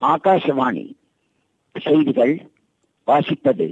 ஆகாசவாணி செய்திகள் வாசிப்பது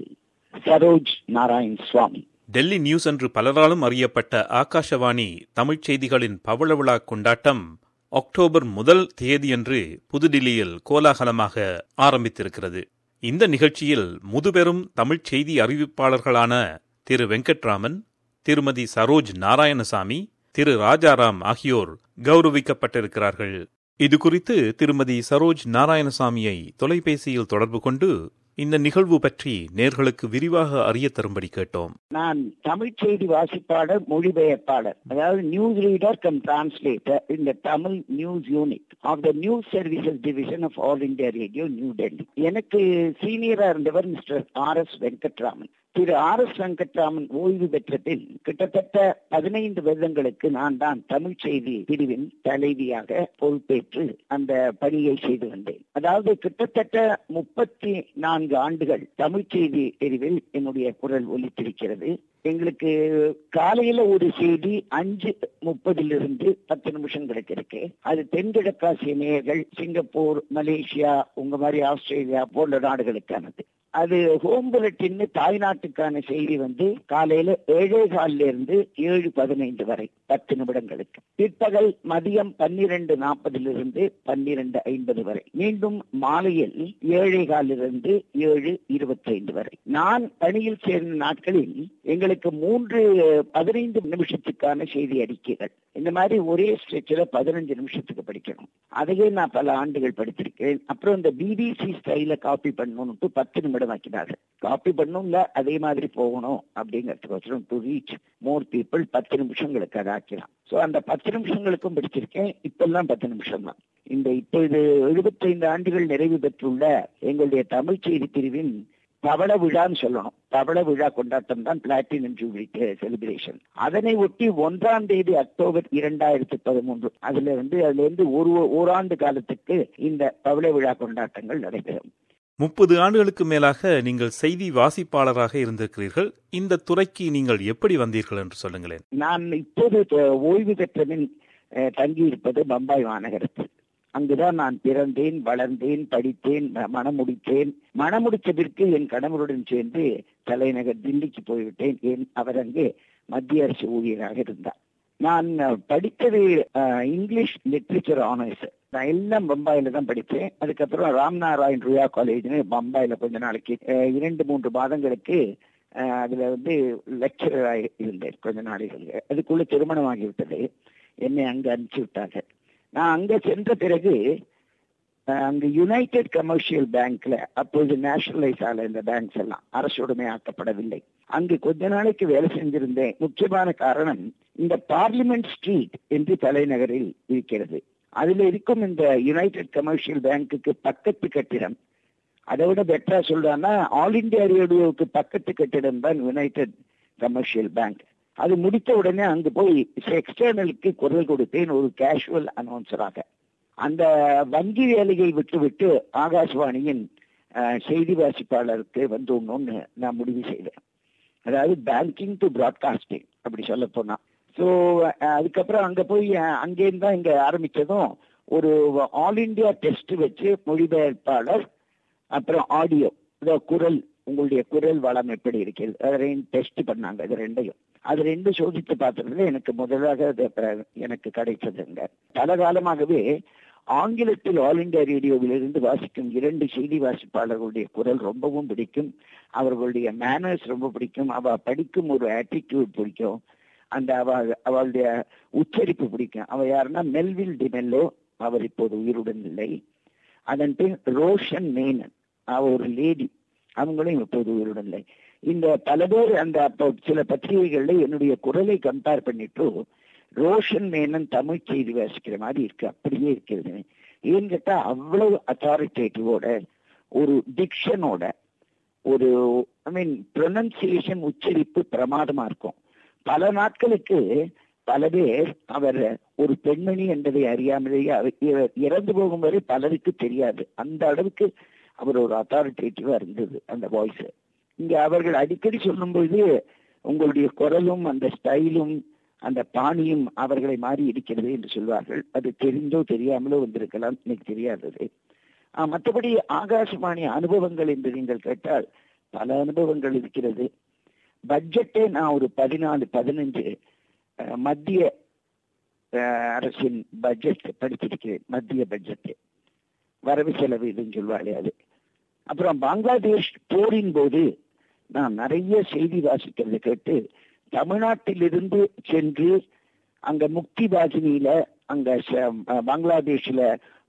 சரோஜ் நாராயண் சுவாமி டெல்லி நியூஸ் என்று பலராலும் அறியப்பட்ட ஆகாஷவாணி தமிழ்ச் செய்திகளின் பவள விழா கொண்டாட்டம் அக்டோபர் முதல் தேதியன்று புதுடில்லியில் கோலாகலமாக ஆரம்பித்திருக்கிறது இந்த நிகழ்ச்சியில் முதுபெரும் தமிழ்ச் செய்தி அறிவிப்பாளர்களான திரு வெங்கட்ராமன் திருமதி சரோஜ் நாராயணசாமி திரு ராஜாராம் ஆகியோர் கௌரவிக்கப்பட்டிருக்கிறார்கள் இது குறித்து திருமதி சரோஜ் நாராயணசாமியை தொலைபேசியில் தொடர்பு கொண்டு இந்த நிகழ்வு பற்றி நேர்களுக்கு விரிவாக அறிய தரும்படி கேட்டோம் நான் தமிழ் செய்தி வாசிப்பாளர் மொழிபெயர்ப்பாளர் அதாவது நியூஸ் ரீடர் கம் டிரான்ஸ்லேட்டர் இந்த Tamil news unit of the news services division of all India radio new Delhi எனக்கு சீனியரா இருந்தவர் mister R S Venkatraman Thiru R S Venkatraman ஓய்வு பெற்ற பின் கிட்டத்தட்ட பதினைந்து வருடங்களுக்கு நான் தான் தமிழ் செய்தி பிரிவின் தலைவியாக பொறுப்பேற்று அந்த பணியை செய்து வந்தேன் அதாவது கிட்டத்தட்ட முப்பத்தி நான்கு ஆண்டுகள் தமிழ் செய்தி பிரிவில் என்னுடைய குரல் ஒலித்திருக்கிறது எங்களுக்கு காலையில ஒரு செய்தி அஞ்சு முப்பதிலிருந்து பத்து நிமிஷங்களுக்கு இருக்கு அது தென்கிழக்காசிய நேயர்கள் சிங்கப்பூர் மலேசியா உங்க மாதிரி ஆஸ்திரேலியா போன்ற நாடுகளுக்கானது அது ஹோம் புல்லட்டின் தாய்நாட்டுக்கான செய்தி வந்து காலையில ஏழே காலில இருந்து ஏழு பதினைந்து வரை பத்து நிமிடங்களுக்கு பிற்பகல் மதியம் பன்னிரண்டு நாற்பதிலிருந்து பன்னிரண்டு ஐம்பது வரை மீண்டும் மாலையில் ஏழே காலிலிருந்து ஏழு இருபத்தி ஐந்து வரை நான் பணியில் சேர்ந்த நாட்களில் எங்களுக்கு மூன்று பதினைந்து நிமிஷத்துக்கான செய்தி அறிக்கைகள் இந்த மாதிரி ஒரே ஸ்ட்ரெச்சில் பதினஞ்சு நிமிஷத்துக்கு படிக்கணும் அதையே நான் பல ஆண்டுகள் படித்திருக்கிறேன் அப்புறம் இந்த பிபிசி ஸ்டைல காப்பி பண்ணணும்னு பத்து நிமிடம் ஆக்கினார்கள் காப்பி பண்ணும்ல அதே மாதிரி போகணும் அப்படிங்கிறதுக்கோசரம் டு ரீச் மோர் பீப்புள் பத்து நிமிஷங்களுக்கு அதை ஆக்கலாம் ஸோ அந்த பத்து நிமிஷங்களுக்கும் படிச்சிருக்கேன் இப்பெல்லாம் பத்து நிமிஷம் தான் இந்த இப்போ இது எழுபத்தைந்து ஆண்டுகள் நிறைவு பெற்றுள்ள எங்களுடைய தமிழ் செய்தி பிரிவின் பவள விழான்னு சொல்லணும் பவள விழா கொண்டாட்டம் தான் பிளாட்டினம் ஜூபிலி செலிப்ரேஷன் அதனை ஒட்டி ஒன்றாம் தேதி அக்டோபர் இரண்டாயிரத்தி பதிமூன்று அதுல வந்து அதுல இருந்து ஒரு ஓராண்டு காலத்துக்கு இந்த பவள விழா கொண்டாட்டங்கள் நடைபெறும் முப்பது ஆண்டுகளுக்கு மேலாக நீங்கள் செய்தி வாசிப்பாளராக இருந்திருக்கிறீர்கள் இந்த துறைக்கு நீங்கள் எப்படி வந்தீர்கள் என்று சொல்லுங்களேன் நான் இப்போது ஓய்வு பெற்றபின் தங்கியிருப்பது பம்பாய் மாநகரத்தில் அங்குதான் நான் பிறந்தேன் வளர்ந்தேன் படித்தேன் மனமுடித்தேன் மனமுடித்ததற்கு என் கணவருடன் சேர்ந்து தலைநகர் தில்லிக்கு போய்விட்டேன் ஏன் அவர் அங்கே மத்திய அரசு ஊழியராக இருந்தார் நான் படித்தது இங்கிலீஷ் லிட்ரேச்சர் ஆனர்ஸ் நான் எல்லாம் பம்பாயில தான் படித்தேன் அதுக்கப்புறம் ராம்நாராயண் ருயா காலேஜ்னு பம்பாயில கொஞ்ச நாளைக்கு இரண்டு மூன்று மாதங்களுக்கு அதுல வந்து லெக்சரராக இருந்தேன் கொஞ்ச நாளைகளுக்கு அதுக்குள்ள திருமணம் ஆகிவிட்டது என்னை அங்க அனுப்பிச்சு விட்டாங்க நான் அங்க சென்ற பிறகு அங்க யுனைடெட் கமர்ஷியல் பேங்க்ல அப்போது நேஷனலைஸ் ஆகல இந்த பேங்க்ஸ் எல்லாம் அரசுடைமை ஆக்கப்படவில்லை அங்கு கொஞ்ச நாளைக்கு வேலை செஞ்சிருந்தேன் முக்கியமான காரணம் இந்த பார்லிமெண்ட் ஸ்ட்ரீட் என்று தலைநகரில் இருக்கிறது அதுல இருக்கும் இந்த யுனைடெட் கமர்ஷியல் பேங்க்குக்கு பக்கத்து கட்டிடம் அதை விட பெட்டரா சொல்றான்னா ஆல் இண்டியா ரேடியோவுக்கு பக்கத்து கட்டிடம் தான் யுனைடெட் கமர்ஷியல் பேங்க் அது முடித்த உடனே அங்கு போய் எக்ஸ்டர்னலுக்கு குரல் கொடுத்தேன் ஒரு கேஷுவல் அனௌன்சராக அந்த வங்கி வேலையை விட்டுவிட்டு ஆகாஷ்வாணியின் செய்தி வாசிப்பாளருக்கு வந்துடணும்னு நான் முடிவு செய்தேன் அதாவது பேங்கிங் டு பிராட்காஸ்டிங் அப்படி சொல்ல போனா ஸோ அதுக்கப்புறம் அங்க போய் அங்கேருந்து தான் இங்க ஆரம்பிச்சதும் ஒரு ஆல் இண்டியா டெஸ்ட் வச்சு மொழிபெயர்ப்பாளர் அப்புறம் ஆடியோ குரல் உங்களுடைய குரல் வளம் எப்படி இருக்கிறது அதை டெஸ்ட் பண்ணாங்க இது ரெண்டையும் அது ரெண்டு சோதித்து பார்த்ததுல எனக்கு முதலாக எனக்கு கிடைச்சதுங்க பல காலமாகவே ஆங்கிலத்தில் ஆல் இண்டியா ரேடியோவில் இருந்து வாசிக்கும் இரண்டு செய்தி வாசிப்பாளர்களுடைய குரல் ரொம்பவும் பிடிக்கும் அவர்களுடைய மேனர்ஸ் ரொம்ப பிடிக்கும் அவ படிக்கும் ஒரு ஆட்டிடியூட் பிடிக்கும் அந்த அவ அவளுடைய உச்சரிப்பு பிடிக்கும் அவ யாருன்னா மெல்வில் டிமெல்லோ அவர் இப்போது உயிருடன் இல்லை அதன் பின் ரோஷன் மேனன் அவ ஒரு லேடி அவங்களும் இப்போது உயிருடன் இல்லை இந்த பல பேர் அந்த அப்போ சில பத்திரிகைகள்ல என்னுடைய குரலை கம்பேர் பண்ணிட்டு ரோஷன் மேனன் தமிழ் செய்தி வாசிக்கிற மாதிரி இருக்கு அப்படியே இருக்கிறது ஏன்னு கேட்டா அவ்வளவு அத்தாரிட்டேட்டிவோட ஒரு டிக்ஷனோட ஒரு ஐ மீன் ப்ரொனன்சியேஷன் உச்சரிப்பு பிரமாதமா இருக்கும் பல நாட்களுக்கு பல பேர் அவர் ஒரு பெண்மணி என்பதை அறியாமலேயே இறந்து போகும் வரை பலருக்கு தெரியாது அந்த அளவுக்கு அவர் ஒரு அத்தாரிட்டேட்டிவா இருந்தது அந்த வாய்ஸ் இங்க அவர்கள் அடிக்கடி சொல்லும் பொழுது உங்களுடைய குரலும் அந்த ஸ்டைலும் அந்த பாணியும் அவர்களை மாறி இருக்கிறது என்று சொல்வார்கள் அது தெரிந்தோ தெரியாமலோ வந்திருக்கலாம் எனக்கு தெரியாதது மற்றபடி ஆகாசவாணி அனுபவங்கள் என்று நீங்கள் கேட்டால் பல அனுபவங்கள் இருக்கிறது பட்ஜெட்டே நான் ஒரு பதினாலு பதினஞ்சு மத்திய அரசின் பட்ஜெட் படிச்சிருக்கிறேன் மத்திய பட்ஜெட் வரவு செலவு இதுன்னு சொல்லுவாளே அது அப்புறம் பங்களாதேஷ் போரின் போது நான் நிறைய செய்தி வாசிக்கிறது கேட்டு தமிழ்நாட்டிலிருந்து சென்று அங்க முக்தி வாசினியில அங்க பங்களாதேஷ்ல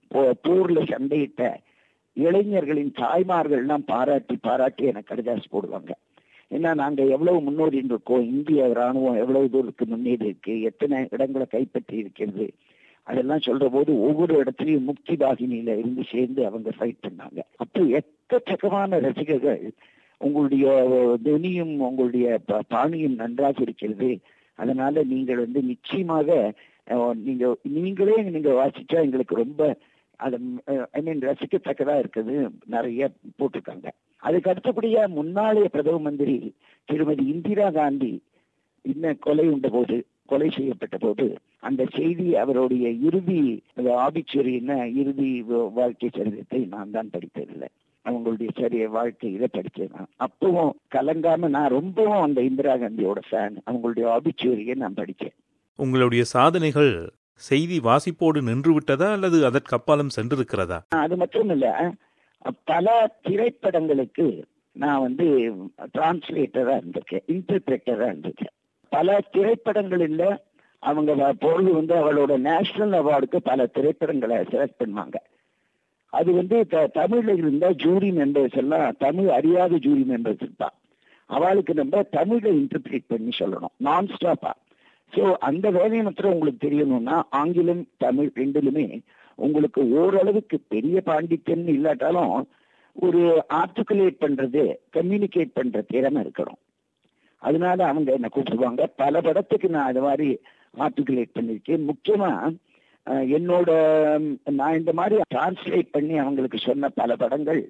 போர்ல சண்டையிட்ட இளைஞர்களின் தாய்மார்கள்லாம் பாராட்டி பாராட்டி எனக்கு கடிதாசு போடுவாங்க ஏன்னா நாங்க எவ்வளவு முன்னோடி இருக்கோம் இந்திய ராணுவம் எவ்வளவு தூரத்துக்கு முன்னேறி இருக்கு எத்தனை இடங்களை கைப்பற்றி இருக்கிறது அதெல்லாம் சொல்ற போது ஒவ்வொரு இடத்துலயும் முக்தி வாகினியில இருந்து சேர்ந்து அவங்க ஃபைட் பண்ணாங்க அப்போ எக்கச்சக்கமான ரசிகர்கள் உங்களுடைய துணியும் உங்களுடைய பாணியும் நன்றாக இருக்கிறது அதனால நீங்கள் வந்து நிச்சயமாக நீங்க நீங்களே நீங்க வாசிச்சா எங்களுக்கு ரொம்ப அது ஐ மீன் ரசிக்கத்தக்கதா இருக்குது நிறைய போட்டிருக்காங்க அதுக்கு அடுத்தபடியா முன்னாளைய பிரதம மந்திரி திருமதி இந்திரா காந்தி இன்னும் கொலை உண்ட போது கொலை செய்யப்பட்ட போது அந்த செய்தி அவருடைய இறுதி ஆபிச்சுவரி என்ன இறுதி வாழ்க்கை சரிதத்தை நான் தான் படித்ததில்லை அவங்களுடைய சரிய வாழ்க்கையில படிச்சேன் அப்பவும் கலங்காம நான் ரொம்பவும் அந்த இந்திரா காந்தியோட ஃபேன் அவங்களுடைய ஆபிச்சுவரியை நான் படிச்சேன் உங்களுடைய சாதனைகள் செய்தி வாசிப்போடு நின்று விட்டதா அல்லது அதற்கு அப்பாலும் சென்றிருக்கிறதா அது மட்டும் இல்ல பல திரைப்படங்களுக்கு நான் வந்து டிரான்ஸ்லேட்டரா இருந்திருக்கேன் இன்டர்பிரேட்டரா இருந்திருக்கேன் பல திரைப்படங்களில் அவங்க பொருள் வந்து அவளோட நேஷனல் அவார்டுக்கு பல திரைப்படங்களை செலக்ட் பண்ணுவாங்க அது வந்து தமிழ்ல இருந்த ஜூரி மெம்பர்ஸ் எல்லாம் தமிழ் அறியாத ஜூரி மெம்பர்ஸ் இருப்பா அவளுக்கு நம்ம தமிழ்ல இன்டர்பிரேட் பண்ணி சொல்லணும் நான் ஸ்டாப்பா ஸோ அந்த வேலையை மாத்திரம் உங்களுக்கு தெரியணும்னா ஆங்கிலம் தமிழ் ரெண்டுலுமே உங்களுக்கு ஓரளவுக்கு பெரிய பாண்டித்யன் இல்லாட்டாலும் ஒரு ஆர்டிகுலேட் பண்றது கம்யூனிகேட் பண்ற திறமை இருக்கணும் அதனால அவங்க என்ன கூப்பிடுவாங்க பல படத்துக்கு நான் அது மாதிரி ஆர்டிகுலேட் பண்ணிருக்கேன் முக்கியமா என்னோட நான் இந்த மாதிரி டிரான்ஸ்லேட் பண்ணி அவங்களுக்கு சொன்ன பல படங்கள்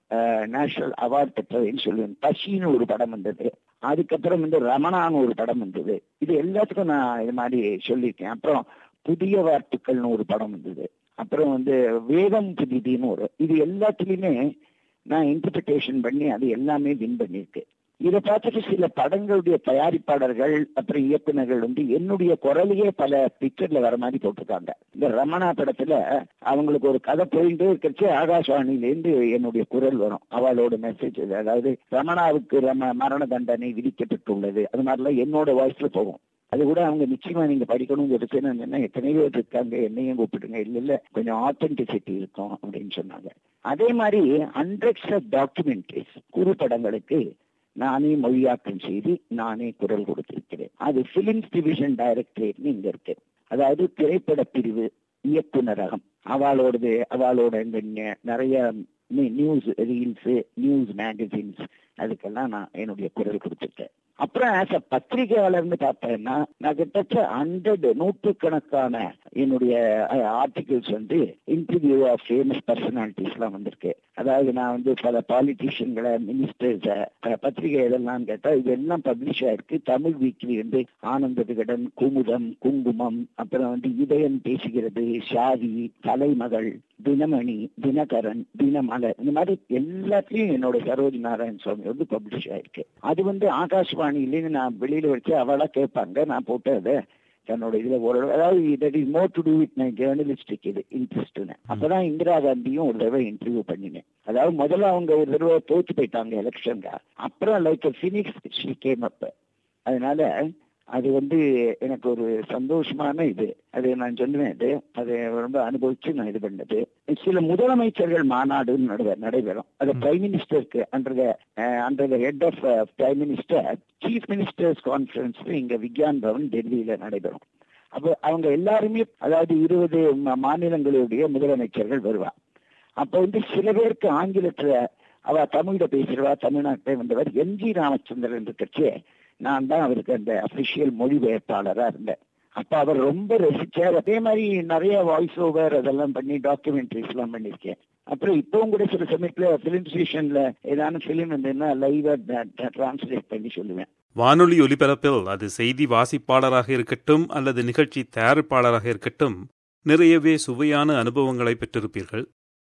நேஷனல் அவார்ட் பெற்றதுன்னு சொல்லுவேன் பசின்னு ஒரு படம் வந்தது அதுக்கப்புறம் வந்து ரமணான்னு ஒரு படம் வந்தது இது எல்லாத்துக்கும் நான் இது மாதிரி சொல்லியிருக்கேன் அப்புறம் புதிய வார்த்தைகள்னு ஒரு படம் வந்தது அப்புறம் வந்து வேதம் புதிதின்னு ஒரு இது எல்லாத்துலயுமே நான் இன்டர்பிரிட்டேஷன் பண்ணி அது எல்லாமே வின் பண்ணியிருக்கு இதை பார்த்துட்டு சில படங்களுடைய தயாரிப்பாளர்கள் அப்புறம் இயக்குநர்கள் வந்து என்னுடைய குரலையே பல பிக்சர்ல வர மாதிரி போட்டிருக்காங்க இந்த ரமணா படத்துல அவங்களுக்கு ஒரு கதை போயிட்டே இருக்கிறச்சு ஆகாஷவாணியிலேருந்து என்னுடைய குரல் வரும் அவளோட மெசேஜ் அதாவது ரமணாவுக்கு ரம மரண தண்டனை விதிக்கப்பட்டுள்ளது அது மாதிரிலாம் என்னோட வாய்ஸ்ல போகும் அது கூட அவங்க நிச்சயமா நீங்க படிக்கணும்னு சொல்லிட்டு எத்தனை பேர் இருக்காங்க என்னையும் கூப்பிடுங்க இல்ல இல்ல கொஞ்சம் ஆத்தென்டிசிட்டி இருக்கும் அப்படின்னு சொன்னாங்க அதே மாதிரி ஹண்ட்ரட்ஸ் ஆஃப் டாக்குமெண்ட்ரிஸ் குறுப்படங்களுக்கு நானே மொழியாக்கம் செய்து நானே குரல் கொடுத்திருக்கிறேன் அது பிலிம்ஸ் டிவிஷன் டைரக்டரேட்னு இங்க இருக்கு அதாவது திரைப்பட பிரிவு இயக்குனரகம் அவளோடது அவளோட இந்த நிறைய நியூஸ் ரீல்ஸ் நியூஸ் மேகசின்ஸ் அதுக்கெல்லாம் நான் என்னுடைய குரல் கொடுத்துருக்கேன் அப்புறம் ஆஸ் அ பத்திரிகையாளர்னு பார்த்தேன்னா நான் கிட்டத்தட்ட ஹண்ட்ரட் நூற்றுக்கணக்கான என்னுடைய ஆர்டிகிள்ஸ் வந்து இன்டர்வியூ ஆஃப் ஃபேமஸ் பர்சனாலிட்டிஸ் எல்லாம் வந்திருக்கு அதாவது நான் வந்து பல பாலிட்டிஷியன்களை மினிஸ்டர்ஸ் பத்திரிகை இதெல்லாம் கேட்டா இதெல்லாம் பப்ளிஷ் ஆயிருக்கு தமிழ் வீக்லி வந்து ஆனந்த விகடன் குமுதம் குங்குமம் அப்புறம் வந்து இதயம் பேசுகிறது ஷாதி தலைமகள் தினமணி தினகரன் தினமலர் இந்த மாதிரி எல்லாத்துலயும் என்னோட சரோஜ் நாராயண் சுவாமி வந்து பப்ளிஷ் ஆயிருக்கு அது வந்து ஆகாஷ்வாணியிலேருந்து நான் வெளியில வச்சு அவளா கேட்பாங்க நான் போட்டு அதை தன்னோட இதுல ஓரளவு அதாவது that is more to do with my journalistic இது இன்ட்ரெஸ்ட்னு அப்பதான் இந்திரா காந்தியும் ஒரு தடவை இன்டர்வியூ பண்ணினேன் அதாவது முதல்ல அவங்க ஒரு தடவை தோத்து போயிட்டாங்க எலெக்ஷன்ல அப்புறம் like phoenix she came up அதனால அது வந்து எனக்கு ஒரு சந்தோஷமான இது அது நான் சொல்லுவேன் இது அதை ரொம்ப அனுபவிச்சு நான் இது பண்ணது சில முதலமைச்சர்கள் மாநாடு நடைபெறும் அது பிரைம் மினிஸ்டருக்கு under under the head of prime minister chief ministers conference இங்க விக்யான் பவன் டெல்லியில நடைபெறும் அப்போ அவங்க எல்லாருமே அதாவது இருபது மாநிலங்களுடைய முதலமைச்சர்கள் வருவா அப்ப வந்து சில பேருக்கு ஆங்கிலத்துல அவ தமிழ்ல பேசுறவா தமிழ்நாட்டில் வந்தவர் எம் ஜி ராமச்சந்திரன் இருக்கச்சே நான் தான் அவருக்கு அந்த அபிஷியல் மொழிபெயர்ப்பாளரா இருந்தேன் அப்ப அவர் ரொம்ப ரசிச்சார் அதே மாதிரி நிறைய வாய்ஸ் ஓவர் அதெல்லாம் பண்ணி டாக்குமெண்ட்ரிஸ் எல்லாம் பண்ணிருக்கேன் அப்புறம் இப்பவும் கூட சில சமயத்துல பிலிம் ஸ்டேஷன்ல ஏதாவது பிலிம் இருந்ததுன்னா லைவா டிரான்ஸ்லேட் பண்ணி சொல்லுவேன் வானொலி ஒலிபரப்பில் அது செய்தி வாசிப்பாளராக இருக்கட்டும் அல்லது நிகழ்ச்சி தயாரிப்பாளராக இருக்கட்டும் நிறையவே சுவையான அனுபவங்களை பெற்றிருப்பீர்கள்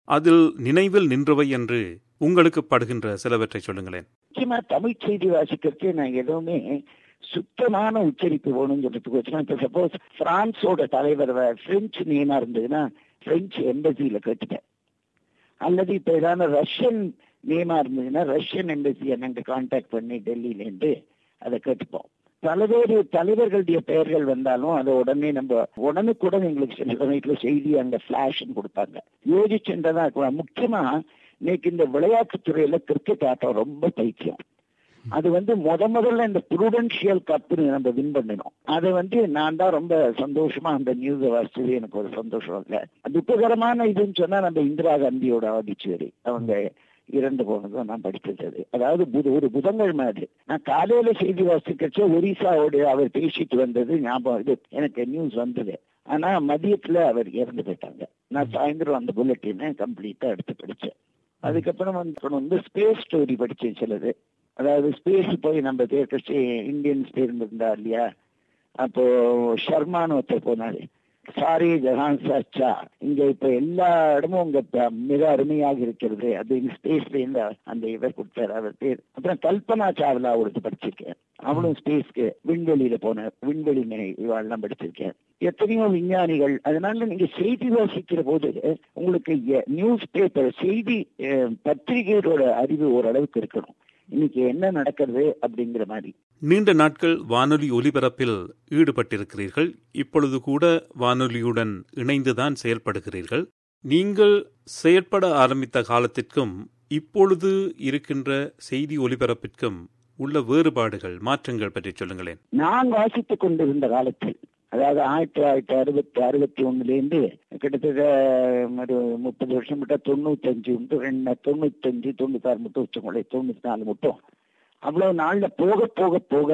அதில் நினைவில் நின்றவை என்று உங்களுக்கு படுகின்ற சிலவற்றை சொல்லுங்களேன் முக்கியமா தமிழ் செய்தி வாசிக்கிறதுக்கு நான் எதுவுமே சுத்தமான உச்சரிப்பு வேணும்னு சொல்றதுக்கு வச்சுன்னா இப்ப சப்போஸ் பிரான்ஸோட தலைவர் பிரெஞ்சு நேமா இருந்ததுன்னா பிரெஞ்சு எம்பசியில கேட்டுட்டேன் அல்லது இப்ப ஏதாவது ரஷ்யன் நேமா இருந்ததுன்னா ரஷ்யன் எம்பசி என்னங்க கான்டாக்ட் பண்ணி டெல்லியில இருந்து அதை கேட்டுப்போம் பல்வேறு தலைவர்களுடைய பெயர்கள் வந்தாலும் அதை உடனே நம்ம உடனுக்குடன் எங்களுக்கு சில சமயத்துல செய்தி அங்க பிளாஷ்னு கொடுப்பாங்க யோசிச்சுன்றதா இருக்கலாம் முக்கியமா இன்னைக்கு இந்த விளையாட்டுத்துறையில கிரிக்கெட் ஆட்டம் ரொம்ப பைத்தியம் அது வந்து முத முதல்ல இந்த புருடென்ஷியல் கப்னு நம்ம வின் பண்ணினோம் அதை வந்து நான் தான் ரொம்ப சந்தோஷமா அந்த நியூஸ் வாசிச்சது எனக்கு ஒரு சந்தோஷம் இல்லை துக்ககரமான இதுன்னு சொன்னா நம்ம இந்திரா காந்தியோட ஆதிச்சுவரி அவங்க இறந்து போனதும் நான் படிச்சது அதாவது புத ஒரு புதன்கிழமை அது நான் காலையில செய்தி வாசிக்கச்ச ஒரிசாவோட அவர் பேசிட்டு வந்தது ஞாபகம் இது எனக்கு நியூஸ் வந்தது ஆனா மதியத்துல அவர் இறந்து போயிட்டாங்க நான் சாயந்தரம் அந்த புல்லட்டினை கம்ப்ளீட்டா எடுத்து படிச்சேன் அதுக்கப்புறம் வந்து வந்து ஸ்பேஸ் ஸ்டோரி படிச்சேன் சிலது அதாவது ஸ்பேஸ் போய் நம்ம தேர்க்கச்சு இந்தியன்ஸ் இருந்தா இல்லையா அப்போ ஷர்மான்னு ஒருத்தர் போனாரு சாரி ஜஹான் சச்சா இங்க இப்ப எல்லா இடமும் உங்க மிக அருமையாக இருக்கிறது அது ஸ்பேஸ்ல இருந்து அந்த இவர் கொடுத்தாரு அவர் பேர் அப்புறம் கல்பனா சாவ்லா அவளுக்கு படிச்சிருக்கேன் அவளும் ஸ்பேஸ்க்கு விண்வெளியில போன விண்வெளி இவாள்லாம் படிச்சிருக்கேன் எத்தனையோ விஞ்ஞானிகள் அதனால நீங்க செய்தி வாசிக்கிற போது உங்களுக்கு நியூஸ் பேப்பர் செய்தி பத்திரிகைகளோட அறிவு ஓரளவுக்கு இருக்கணும் இன்னைக்கு என்ன நடக்கிறது அப்படிங்கிற மாதிரி நீண்ட நாட்கள் வானொலி ஒலிபரப்பில் ஈடுபட்டிருக்கிறீர்கள் இப்பொழுது கூட வானொலியுடன் இணைந்துதான் செயல்படுகிறீர்கள் நீங்கள் செயற்பட ஆரம்பித்த காலத்திற்கும் இப்பொழுது இருக்கின்ற செய்தி ஒலிபரப்பிற்கும் உள்ள வேறுபாடுகள் மாற்றங்கள் பற்றி சொல்லுங்களேன் நான் வாசித்துக் கொண்டிருந்த காலத்தில் அதாவது ஆயிரத்தி தொள்ளாயிரத்தி அறுபத்தி அறுபத்தி ஒண்ணுலேருந்து கிட்டத்தட்ட ஒரு முப்பது வருஷம் மட்டும் தொண்ணூத்தஞ்சு ரெண்டு தொண்ணூத்தஞ்சு தொண்ணூத்தாறு மட்டும் வச்சுக்கோங்களே தொண்ணூத்தி நாலு மட்டும் அவ்வளவு நாள்ல போக போக போக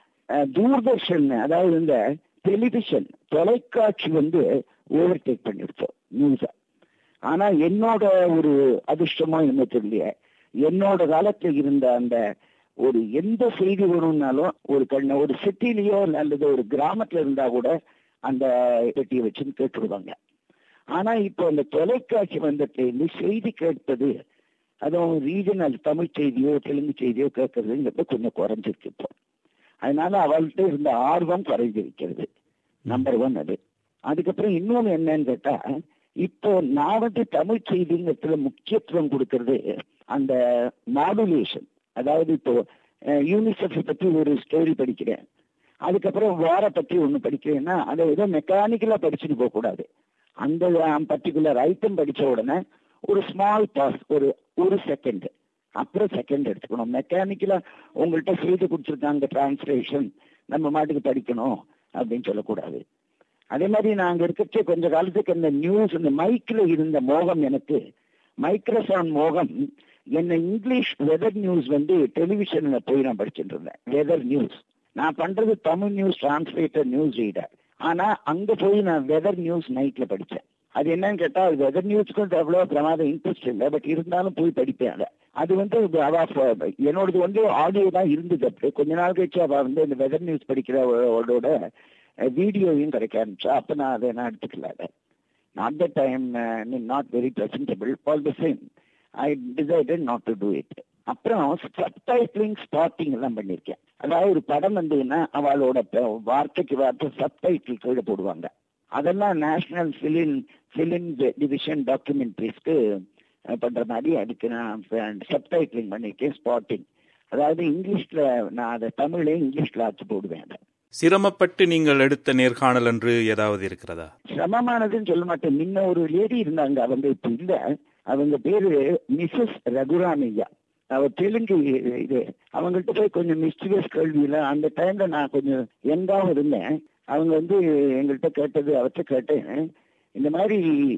தூர்தர்ஷன் அதாவது இந்த டெலிவிஷன் தொலைக்காட்சி வந்து ஓவர்டேக் பண்ணிருச்சோம் நியூஸ ஆனா என்னோட ஒரு அதிர்ஷ்டமோ என்ன தெரியல என்னோட காலத்துல இருந்த அந்த ஒரு எந்த செய்தி வேணும்னாலும் ஒரு கண்ண ஒரு சிட்டிலேயோ அல்லது ஒரு கிராமத்துல இருந்தா கூட அந்த பெட்டியை வச்சுன்னு கேட்டுருவாங்க ஆனா இப்போ அந்த தொலைக்காட்சி வந்ததுலேருந்து செய்தி கேட்பது அதுவும் ரீஜனல் தமிழ் செய்தியோ தெலுங்கு செய்தியோ கேட்கறதுங்கிறது கொஞ்சம் குறைஞ்சிருக்கு இப்போ அதனால அவள்கிட்ட இருந்த ஆர்வம் குறைஞ்சிருக்கிறது நம்பர் ஒன் அது அதுக்கப்புறம் இன்னொன்னு என்னன்னு கேட்டா இப்போ நான் வந்து தமிழ் செய்திங்கிறதுல முக்கியத்துவம் கொடுக்கறது அந்த மாடுலேஷன் அதாவது இப்போ யூனிசெஃப் பத்தி ஒரு ஸ்டோரி படிக்கிறேன் அதுக்கப்புறம் வார பத்தி ஒண்ணு படிக்கிறேன்னா அதை ஏதோ மெக்கானிக்கலா படிச்சுட்டு போக கூடாது அந்த பர்டிகுலர் ஐட்டம் படிச்ச உடனே ஒரு ஸ்மால் பாஸ் ஒரு ஒரு செகண்ட் அப்புறம் செகண்ட் எடுத்துக்கணும் மெக்கானிக்கலா உங்கள்கிட்ட செய்து கொடுத்துருக்காங்க டிரான்ஸ்லேஷன் நம்ம மாட்டுக்கு படிக்கணும் அப்படின்னு சொல்லக்கூடாது அதே மாதிரி நாங்க இருக்கச்சே கொஞ்ச காலத்துக்கு இந்த நியூஸ் இந்த மைக்ல இருந்த மோகம் எனக்கு மைக்ரோஃபோன் மோகம் என்ன இங்கிலீஷ் வெதர் நியூஸ் வந்து டெலிவிஷன்ல போய் நான் படிச்சுட்டு இருந்தேன் வெதர் நியூஸ் நான் பண்றது Tamil news translator news reader ஆனா அங்க போய் நான் வெதர் நியூஸ் நைட்ல படிச்சேன் அது என்னன்னு கேட்டா வெதர் நியூஸ்க்கு அவ்வளவு பிரமாதம் இன்ட்ரெஸ்ட் இல்லை பட் இருந்தாலும் போய் படிப்பேன் அதை அது வந்து என்னோடது வந்து ஆடியோ தான் இருந்தது அப்படி கொஞ்ச நாள் கழிச்சு அவ வந்து இந்த வெதர் நியூஸ் படிக்கிறவளோட வீடியோவையும் கிடைக்க ஆரம்பிச்சா அப்ப நான் அதை நான் எடுத்துக்கல அதை not the time not very presentable all the same I decided not to do it அப்புறம் சப்டைட்டிலிங் ஸ்பாட்டிங் எல்லாம் பண்ணியிருக்கேன் அதாவது ஒரு படம் வந்ததுன்னா அவளோட வார்த்தைக்கு வார்த்தை சப்டைட்டில் கீழே போடுவாங்க அதெல்லாம் நேஷனல் பிலிம் பிலிம் டிவிஷன் டாக்குமெண்ட்ரிஸ்க்கு பண்ற மாதிரி அதுக்கு நான் சப்டைட்டிலிங் பண்ணியிருக்கேன் ஸ்பாட்டிங் அதாவது இங்கிலீஷ்ல நான் அதை தமிழ்ல இங்கிலீஷ்ல ஆச்சு போடுவேன் அதை சிரமப்பட்டு நீங்கள் எடுத்த நேர்காணல் என்று ஏதாவது இருக்கிறதா சிரமமானதுன்னு சொல்ல மாட்டேன் முன்ன ஒரு லேடி இருந்தாங்க அவங்க இப்ப இல்ல அவங்க பேரு மிஸ்ஸஸ் ரகுராமையா அவ தெலுங்கு இது அவங்கள்ட்ட போய் கொஞ்சம் மிஸ்டிகஸ் கேள்வியில அந்த டைம்ல நான் கொஞ்சம் யங்காவும் இருந்தேன் அவங்க வந்து எங்கள்கிட்ட கேட்டது அவற்றை கேட்டேன் இந்த மாதிரி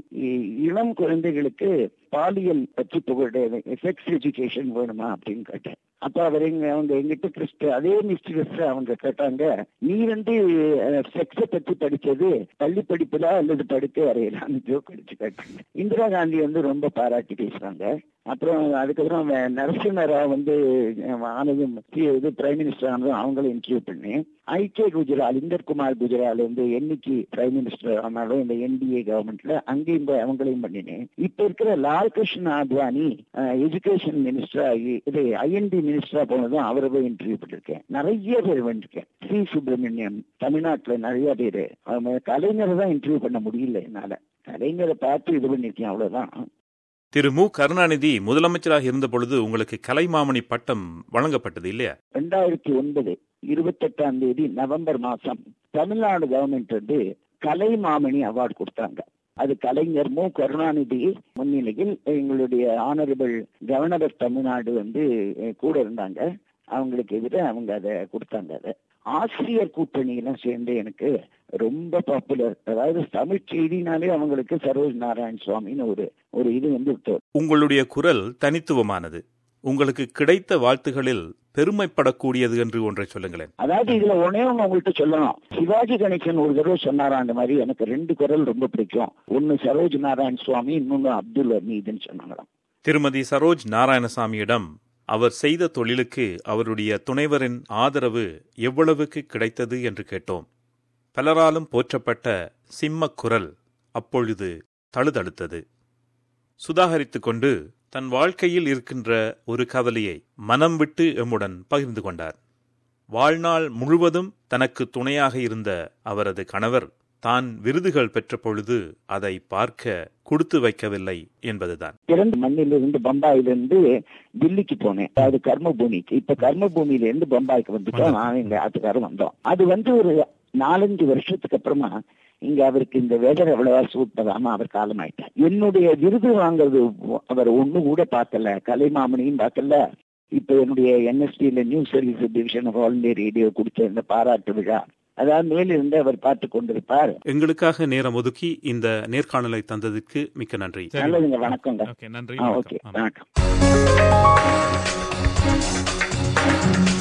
இளம் குழந்தைகளுக்கு பாலியல் பற்றி புகழ் செக்ஸ் எஜுகேஷன் வேணுமா அப்படின்னு கேட்டேன் அப்ப அவர் எங்க அவங்க எங்கிட்ட கிறிஸ்து அதே மிஸ்டிகஸ் அவங்க கேட்டாங்க நீ வந்து செக்ஸ பத்தி படிச்சது பள்ளி படிப்புல அல்லது படுக்கை அறையலான்னு ஜோக் அடிச்சு கேட்டாங்க இந்திரா காந்தி வந்து ரொம்ப பாராட்டி பேசுறாங்க அப்புறம் அதுக்கப்புறம் வே- நரசிம்ம ராவ் வந்து அஹ், ஆனதும் சி- இது பிரைம் மினிஸ்டர் ஆனதும் அவங்களும் இன்டர்வியூ பண்ணேன் ஐகே குஜரால் இந்தர் குமார் குஜரால் வந்து என்னைக்கு பிரைம் மினிஸ்டர் ஆனாலும் இந்த என்டிஏ கவர்மெண்ட்ல அங்கேயும் போய் அவங்களையும் பண்ணினேன் இப்ப இருக்கிற லால் கிருஷ்ண அத்வானி எஜுகேஷன் மினிஸ்டரா இது ஐஎன்டி மினிஸ்டரா போனதும் அவரை போய் இன்டர்வியூ பண்ணிருக்கேன் நிறைய பேர் பண்ணிருக்கேன் சி சுப்பிரமணியம் தமிழ்நாட்டுல நிறைய பேர் அவங்க கலைஞரை தான் இன்டர்வியூ பண்ண முடியல என்னால கலைஞரை பார்த்து இது பண்ணிருக்கேன் அவ்வளவுதான் திரு மு கருணாநிதி முதலமைச்சராக இருந்த பொழுது உங்களுக்கு கலைமாமணி பட்டம் வழங்கப்பட்டது இல்லையா ரெண்டாயிரத்தி ஒன்பது இருபத்தெட்டாம் தேதி நவம்பர் மாசம் தமிழ்நாடு கவர்மெண்ட் வந்து கலைமாமணி அவார்டு கொடுத்தாங்க அது கலைஞர் மு கருணாநிதி முன்னிலையில் எங்களுடைய ஆனரபிள் கவர்னர் ஆஃப் தமிழ்நாடு வந்து அஹ், கூட இருந்தாங்க அவங்களுக்கு எதிர அவங்க அதை கொடுத்தாங்க அதை ஆசிரியர் கூட்டணியெல்லாம் சேர்ந்து எனக்கு ரொம்ப பாப்புலர் அதாவது தமிழ் செய்தினாலே அவங்களுக்கு சரோஜ் நாராயண் சுவாமின்னு ஒரு ஒரு இது வந்து விட்டோம் உங்களுடைய குரல் தனித்துவமானது உங்களுக்கு கிடைத்த வாழ்த்துகளில் பெருமைப்படக்கூடியது என்று ஒன்றை சொல்லுங்களேன் அதாவது இதுல ஒன்னே ஒண்ணு உங்கள்கிட்ட சொல்லணும் சிவாஜி கணேசன் ஒரு தடவை சொன்னாரா அந்த மாதிரி எனக்கு ரெண்டு குரல் ரொம்ப பிடிக்கும் ஒன்னு சரோஜ் நாராயண் சுவாமி இன்னொன்னு அப்துல் ஹமீதுன்னு சொன்னாங்களாம் திருமதி சரோஜ் நாராயணசாமியிடம் அவர் செய்த தொழிலுக்கு அவருடைய துணைவரின் ஆதரவு எவ்வளவுக்கு கிடைத்தது என்று கேட்டோம் பலராலும் போற்றப்பட்ட சிம்மக் குரல் அப்பொழுது தழுதழுத்தது சுதாகரித்துக் கொண்டு தன் வாழ்க்கையில் இருக்கின்ற ஒரு கவலையை மனம் விட்டு எம்முடன் பகிர்ந்து கொண்டார் வாழ்நாள் முழுவதும் தனக்கு துணையாக இருந்த அவரது கணவர் தான் விருதுகள் பெற்ற பொழுது அதை பார்க்க கொடுத்து வைக்கவில்லை என்பதுதான் பிறந்த மண்ணிலிருந்து பம்பாயிலிருந்து தில்லிக்கு போனேன் அதாவது கர்மபூமிக்கு இப்ப கர்மபூமியில இருந்து பம்பாய்க்கு வந்துட்டோம் நான் எங்க ஆத்துக்காரும் வந்தோம் அது வந்து ஒரு நாலஞ்சு வருஷத்துக்கு அப்புறமா இங்க அவருக்கு இந்த வெதர் அவ்வளவா சூட் பண்ணாம அவர் காலமாயிட்டார் என்னுடைய விருது வாங்குறது அவர் ஒண்ணு கூட பார்க்கல கலைமாமணியும் பார்க்கல இப்ப என்னுடைய என்எஸ்டியில news service division of all India radio கொடுத்த இந்த பாராட்டு விழா அதாவது மேலிருந்து அவர் பார்த்து கொண்டிருப்பார் எங்களுக்காக நேரம் ஒதுக்கி இந்த நேர்காணலை தந்ததுக்கு மிக்க நன்றி சரி. நல்லதுங்க வணக்கங்க ஓகே நன்றி ஆ வணக்கம். ஓகே ஆமா. வணக்கம்